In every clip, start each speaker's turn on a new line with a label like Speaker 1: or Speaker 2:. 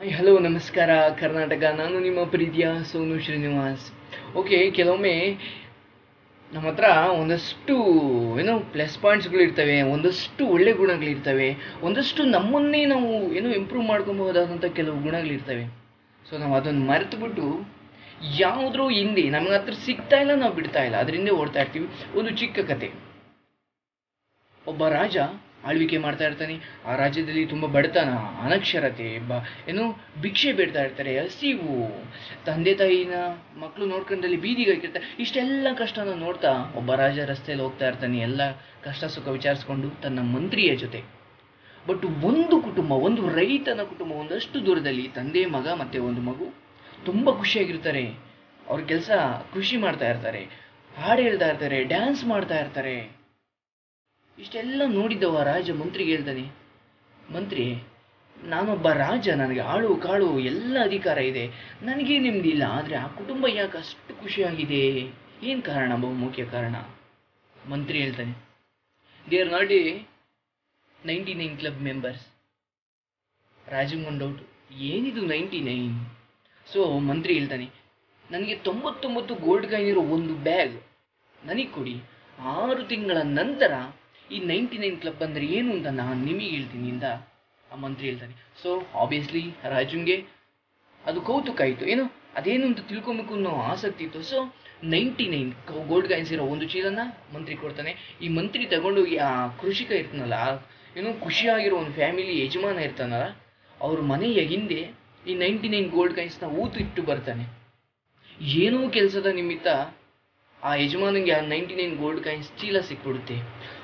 Speaker 1: hi hello ನಮಸ್ಕಾರ ಕರ್ನಾಟಕ ನಾನು ನಿಮ್ಮ ಪ್ರೀತಿಯ ಸೋನು ಶ್ರೀನಿವಾಸ್ ಓಕೆ ಕೆಲವೊಮ್ಮೆ ನಮ್ಮ ಹತ್ರ ಒಂದಷ್ಟು ಏನೋ ಪ್ಲಸ್ ಪಾಯಿಂಟ್ಸ್ಗಳು ಇರ್ತವೆ ಒಂದಷ್ಟು ಒಳ್ಳೆ ಗುಣಗಳಿರ್ತವೆ ಒಂದಷ್ಟು ನಮ್ಮನ್ನೇ ನಾವು ಏನೋ ಇಂಪ್ರೂವ್ ಮಾಡ್ಕೊಬಹುದಾದಂಥ ಕೆಲವು ಗುಣಗಳಿರ್ತವೆ ಸೊ ನಾವು ಅದನ್ನು ಮರೆತುಬಿಟ್ಟು ಯಾವುದ್ರೂ ಹಿಂದೆ ನಮಗೆ ಹತ್ರ ಸಿಗ್ತಾ ಇಲ್ಲ ನಾವು ಬಿಡ್ತಾ ಇಲ್ಲ ಅದರಿಂದ ಓಡ್ತಾ ಇರ್ತೀವಿ ಒಂದು ಚಿಕ್ಕ ಕತೆ ಒಬ್ಬ ರಾಜ ಆಳ್ವಿಕೆ ಮಾಡ್ತಾ ಇರ್ತಾನೆ ಆ ರಾಜ್ಯದಲ್ಲಿ ತುಂಬ ಬಡತನ ಅನಕ್ಷರತೆ ಬ ಏನು ಭಿಕ್ಷೆ ಬೇಡ್ತಾ ಇರ್ತಾರೆ ಹಸಿವು ತಂದೆ ತಾಯಿನ ಮಕ್ಕಳು ನೋಡ್ಕೊಂಡಲ್ಲಿ ಬೀದಿಗೆ ಹಾಕಿರ್ತಾರೆ ಇಷ್ಟೆಲ್ಲ ಕಷ್ಟನ ನೋಡ್ತಾ ಒಬ್ಬ ರಾಜ ರಸ್ತೆಯಲ್ಲಿ ಹೋಗ್ತಾ ಇರ್ತಾನೆ ಎಲ್ಲ ಕಷ್ಟ ಸುಖ ವಿಚಾರಿಸ್ಕೊಂಡು ತನ್ನ ಮಂತ್ರಿಯ ಜೊತೆ ಬಟ್ ಒಂದು ಕುಟುಂಬ ಒಂದು ರೈತನ ಕುಟುಂಬ ಒಂದಷ್ಟು ದೂರದಲ್ಲಿ ತಂದೆ ಮಗ ಮತ್ತೆ ಒಂದು ಮಗು ತುಂಬ ಖುಷಿಯಾಗಿರ್ತಾರೆ ಅವ್ರ ಕೆಲಸ ಕೃಷಿ ಮಾಡ್ತಾ ಇರ್ತಾರೆ ಹಾಡು ಹೇಳ್ತಾ ಇರ್ತಾರೆ ಡ್ಯಾನ್ಸ್ ಮಾಡ್ತಾ ಇರ್ತಾರೆ ಇಷ್ಟೆಲ್ಲ ನೋಡಿದ್ದವ ರಾಜ ಮಂತ್ರಿಗೆ ಹೇಳ್ತಾನೆ ಮಂತ್ರಿ ನಾನೊಬ್ಬ ರಾಜ ನನಗೆ ಆಳು ಕಾಳು ಎಲ್ಲ ಅಧಿಕಾರ ಇದೆ ನನಗೆ ನೆಮ್ಮದಿಲ್ಲ ಆದರೆ ಆ ಕುಟುಂಬ ಯಾಕೆ ಅಷ್ಟು ಖುಷಿಯಾಗಿದೆ ಏನು ಕಾರಣ ಬಹು ಮುಖ್ಯ ಕಾರಣ ಮಂತ್ರಿ ಹೇಳ್ತಾನೆ they are not a ninety nine club members ರಾಜಂಗೊಂದು ಡೌಟ್ ಏನಿದು ನೈಂಟಿ ನೈನ್ ಸೊ ಮಂತ್ರಿ ಹೇಳ್ತಾನೆ ನನಗೆ ತೊಂಬತ್ತೊಂಬತ್ತು ಗೋಲ್ಡ್ ಕಾಯಿನ್ ಇರೋ ಒಂದು ಬ್ಯಾಗ್ ನನಗೆ ಕೊಡಿ ಆರು ತಿಂಗಳ ನಂತರ ಈ ನೈಂಟಿ ನೈನ್ ಕ್ಲಬ್ ಅಂದರೆ ಏನು ಅಂತ ನಾನು ನಿಮಗೆ ಹೇಳ್ತೀನಿ ಅಂತ ಆ ಮಂತ್ರಿ ಹೇಳ್ತಾನೆ ಸೊ ಆಬ್ವಿಯಸ್ಲಿ ರಾಜುಂಗೆ ಅದು ಕೌತುಕ ಆಯಿತು ಏನು ಅದೇನು ಅಂತ ತಿಳ್ಕೊಬೇಕು ಅನ್ನೋ ಆಸಕ್ತಿ ಇತ್ತು so ninety nine gold coins ಇರೋ ಒಂದು ಚೀಲನ ಮಂತ್ರಿ ಕೊಡ್ತಾನೆ ಈ ಮಂತ್ರಿ ತಗೊಂಡೋಗಿ ಆ ಕೃಷಿಕ ಇರ್ತಾನಲ್ಲ ಆ ಏನೋ ಖುಷಿಯಾಗಿರೋ ಒಂದು ಫ್ಯಾಮಿಲಿ ಯಜಮಾನ ಇರ್ತಾನಲ್ಲ ಅವ್ರ ಮನೆಯ ಹಿಂದೆ ಈ ನೈಂಟಿ ನೈನ್ ಗೋಲ್ಡ್ ಕಾಯಿನ್ಸ್ನ ಊತು ಇಟ್ಟು ಬರ್ತಾನೆ ಏನೋ ಕೆಲಸದ ನಿಮಿತ್ತ ಆ ಯಜಮಾನಿಗೆ ಆ ನೈಂಟಿ ನೈನ್ ಗೋಲ್ಡ್ ಕಾಯಿನ್ಸ್ ಚೀಲ ಸಿಕ್ಬಿಡುತ್ತೆ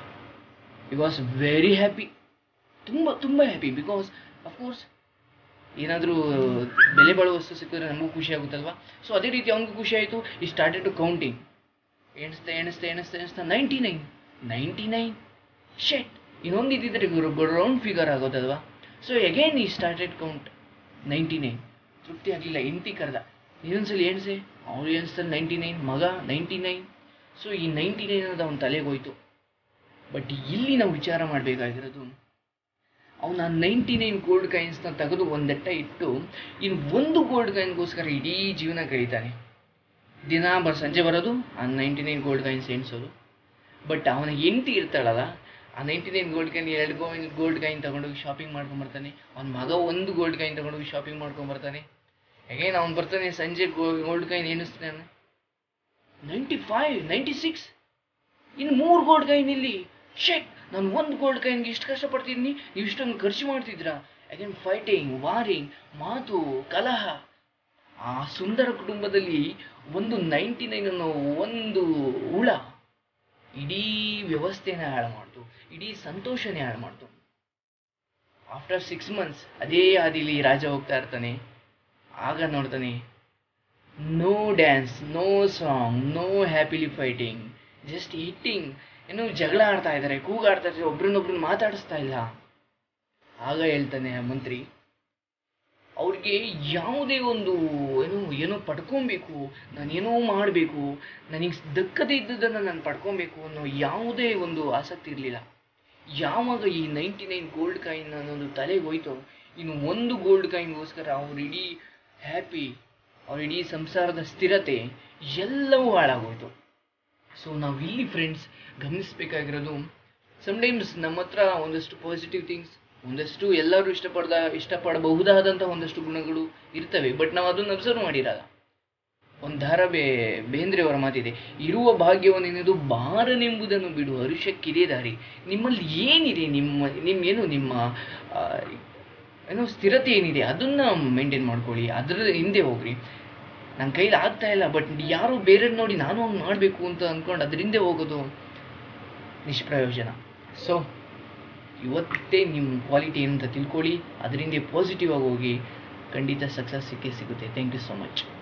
Speaker 1: ಈ ವಾಸ್ ವೆರಿ ಹ್ಯಾಪಿ ತುಂಬ ತುಂಬ ಹ್ಯಾಪಿ ಬಿಕಾಸ್ ಅಫ್ಕೋರ್ಸ್ ಏನಾದರೂ ಬೆಲೆ ಬಾಳುವ ವಸ್ತು ಸಿಕ್ಕಿದ್ರೆ ನಮಗೂ ಖುಷಿ ಆಗುತ್ತಲ್ವಾ ಸೊ ಅದೇ ರೀತಿ ಅವನಿಗೂ ಖುಷಿ ಆಯಿತು ಈ ಸ್ಟಾರ್ಟೆಡ್ ಟು ಕೌಂಟಿಂಗ್ ಎಣಿಸ್ತಾ ಎಣಿಸ್ತಾ ಎಣಿಸ್ತಾ ಎಣಿಸ್ತಾ ninety nine ninety nine shit ಇನ್ನೊಂದು ಇದ್ದಿದ್ರೆ ರೌಂಡ್ ಫಿಗರ್ ಆಗೋದಲ್ವಾ ಸೊ ಅಗೇನ್ ಈ ಸ್ಟಾರ್ಟೆಡ್ ಕೌಂಟ್ ನೈಂಟಿ ನೈನ್ ತೃಪ್ತಿ ಆಗಲಿಲ್ಲ ಎಂಟಿ ಕರೆದ ಇನ್ನೊಂದ್ಸಲಿ ಎಣಿಸೆ ಅವ್ರು ಎಣಿಸ್ತಾರೆ ನೈಂಟಿ ನೈನ್ ಮಗ ನೈಂಟಿ ನೈನ್ ಸೊ ಈ ನೈಂಟಿ ನೈನ್ ಅನ್ನೋದು ಅವನ ತಲೆಗೆ ಹೋಯ್ತು ಬಟ್ ಇಲ್ಲಿ ನಾವು ವಿಚಾರ ಮಾಡಬೇಕಾಗಿರೋದು ಅವನ ನೈಂಟಿ ನೈನ್ ಗೋಲ್ಡ್ ಕಾಯಿನ್ಸ್ನ ತೆಗೆದು ಒಂದೆಟ್ಟ ಇಟ್ಟು ಇನ್ನು ಒಂದು ಗೋಲ್ಡ್ ಕಾಯಿನ್ಗೋಸ್ಕರ ಇಡೀ ಜೀವನ ಕಳೀತಾನೆ ದಿನ ಬರ್ ಸಂಜೆ ಬರೋದು ಆ ನೈಂಟಿ ನೈನ್ ಗೋಲ್ಡ್ ಕಾಯಿನ್ಸ್ ಎಣಿಸೋದು ಬಟ್ ಅವನ ಹೆಂಡತಿ ಇರ್ತಾಳಲ್ಲ ಆ ನೈಂಟಿ ನೈನ್ ಗೋಲ್ಡ್ ಕಾಯಿನ್ ಎರಡು ಗೋಲ್ಡ್ ಗೋಲ್ಡ್ ಕಾಯಿನ್ ತಗೊಂಡೋಗಿ ಶಾಪಿಂಗ್ ಮಾಡ್ಕೊಂಬರ್ತಾನೆ ಅವ್ನ ಮಗ ಒಂದು ಗೋಲ್ಡ್ ಕಾಯಿನ್ ತಗೊಂಡೋಗಿ ಶಾಪಿಂಗ್ ಮಾಡ್ಕೊಂಬರ್ತಾನೆ ಹೇಗೇನು ಅವ್ನು ಬರ್ತಾನೆ ಸಂಜೆ ಗೋಲ್ಡ್ ಕಾಯಿನ್ ಎಣಿಸ್ತಾನೆ ನೈಂಟಿ ಫೈವ್ ನೈಂಟಿ ಸಿಕ್ಸ್ ಇನ್ನು ಮೂರು ಗೋಲ್ಡ್ ಕಾಯಿನ್ ಇಲ್ಲಿ ಶೆಟ್ ನಾನು ಒಂದು ಗೋಲ್ಡ್ ಕಾಯಿನ್ಗೆ ಇಷ್ಟು ಕಷ್ಟಪಡ್ತಿದ್ದೀನಿ ನೀವು ಇಷ್ಟೊಂದು ಖರ್ಚು ಮಾಡ್ತಿದ್ರಾ ಅಗೇನ್ ಫೈಟಿಂಗ್ ವಾರಿಂಗ್ ಮಾತು ಕಲಹ ಆ ಸುಂದರ ಕುಟುಂಬದಲ್ಲಿ ಒಂದು ನೈಂಟಿ ನೈನ್ ಅನ್ನೋ ಒಂದು ಹುಳ ಇಡೀ ವ್ಯವಸ್ಥೆನ ಹಾಳು ಮಾಡ್ತು ಇಡೀ ಸಂತೋಷನೇ ಹಾಳು ಮಾಡ್ತು ಆಫ್ಟರ್ ಸಿಕ್ಸ್ ಮಂತ್ಸ್ ಅದೇ ಹಾದಿಲಿ ರಾಜ ಹೋಗ್ತಾ ಇರ್ತಾನೆ ಆಗ ನೋಡ್ತಾನೆ no dance no song no happily fighting just eating ಏನೋ ಜಗಳ ಆಡ್ತಾ ಇದ್ದಾರೆ ಕೂಗಾಡ್ತಾ ಇದ್ದಾರೆ ಒಬ್ರನ್ನೊಬ್ರನ್ನ ಮಾತಾಡಿಸ್ತಾ ಇಲ್ಲ ಆಗ ಹೇಳ್ತಾನೆ ಆ ಮಂತ್ರಿ ಅವ್ರಿಗೆ ಯಾವುದೇ ಒಂದು ಏನೋ ಏನೋ ಪಡ್ಕೊಬೇಕು ನಾನೇನೋ ಮಾಡಬೇಕು ನನಗೆ ದಕ್ಕದೇ ಇದ್ದದನ್ನು ನಾನು ಪಡ್ಕೊಬೇಕು ಅನ್ನೋ ಯಾವುದೇ ಒಂದು ಆಸಕ್ತಿ ಇರಲಿಲ್ಲ ಯಾವಾಗ ಈ ನೈಂಟಿ ನೈನ್ ಗೋಲ್ಡ್ ಕಾಯಿನ್ ಅನ್ನೋದು ತಲೆಗೆ ಹೋಯ್ತೋ ಇನ್ನು ಒಂದು ಗೋಲ್ಡ್ ಕಾಯಿನ್ಗೋಸ್ಕರ ಅವ್ರು ಇಡೀ ಹ್ಯಾಪಿ ಅವ್ರ ಇಡೀ ಸಂಸಾರದ ಸ್ಥಿರತೆ ಎಲ್ಲವೂ ಹಾಳಾಗೋಯ್ತು ಸೊ ನಾವು ಇಲ್ಲಿ ಫ್ರೆಂಡ್ಸ್ ಗಮನಿಸಬೇಕಾಗಿರೋದು ಸಮ್ಟೈಮ್ಸ್ ನಮ್ಮ ಹತ್ರ ಒಂದಷ್ಟು ಪಾಸಿಟಿವ್ ಥಿಂಗ್ಸ್ ಒಂದಷ್ಟು ಎಲ್ಲರೂ ಇಷ್ಟಪಡ್ದ ಇಷ್ಟಪಡಬಹುದಾದಂಥ ಒಂದಷ್ಟು ಗುಣಗಳು ಇರ್ತವೆ ಬಟ್ ನಾವು ಅದನ್ನು ಅಬ್ಸರ್ವ್ ಮಾಡಿರಲ್ಲ ಒಂದು ಧಾರ ಬೇ ಬೇಂದ್ರೆಯವರ ಮಾತಿದೆ ಇರುವ ಭಾಗ್ಯವನ್ನೆನ್ನೋದು ಬಾರನೆಂಬುದನ್ನು ಬಿಡು ಹರುಷಕ್ಕಿದೆ ದಾರಿ ನಿಮ್ಮಲ್ಲಿ ಏನಿದೆ ನಿಮ್ಮ ನಿಮ್ಗೇನು ನಿಮ್ಮ ಆ, ಏನೋ ಸ್ಥಿರತೆ ಏನಿದೆ ಅದನ್ನು ಮೇಂಟೈನ್ ಮಾಡ್ಕೊಳ್ಳಿ ಅದರ ಹಿಂದೆ ಹೋಗ್ರಿ ನನ್ನ ಕೈಲಿ ಆಗ್ತಾ ಇಲ್ಲ ಬಟ್ ಯಾರೋ ಬೇರೆ ನೋಡಿ ನಾನು ಹಂಗೆ ಮಾಡಬೇಕು ಅಂತ ಅಂದ್ಕೊಂಡು ಅದರಿಂದ ಹೋಗೋದು ನಿಷ್ಪ್ರಯೋಜನ ಸೊ ಇವತ್ತೇ ನಿಮ್ಮ ಕ್ವಾಲಿಟಿ ಏನಂತ ತಿಳ್ಕೊಳ್ಳಿ ಅದರಿಂದ ಪಾಸಿಟಿವ್ ಆಗಿ ಹೋಗಿ ಖಂಡಿತ ಸಕ್ಸಸ್ ಸಿಕ್ಕೇ ಸಿಗುತ್ತೆ ಥ್ಯಾಂಕ್ ಯು ಸೊ ಮಚ್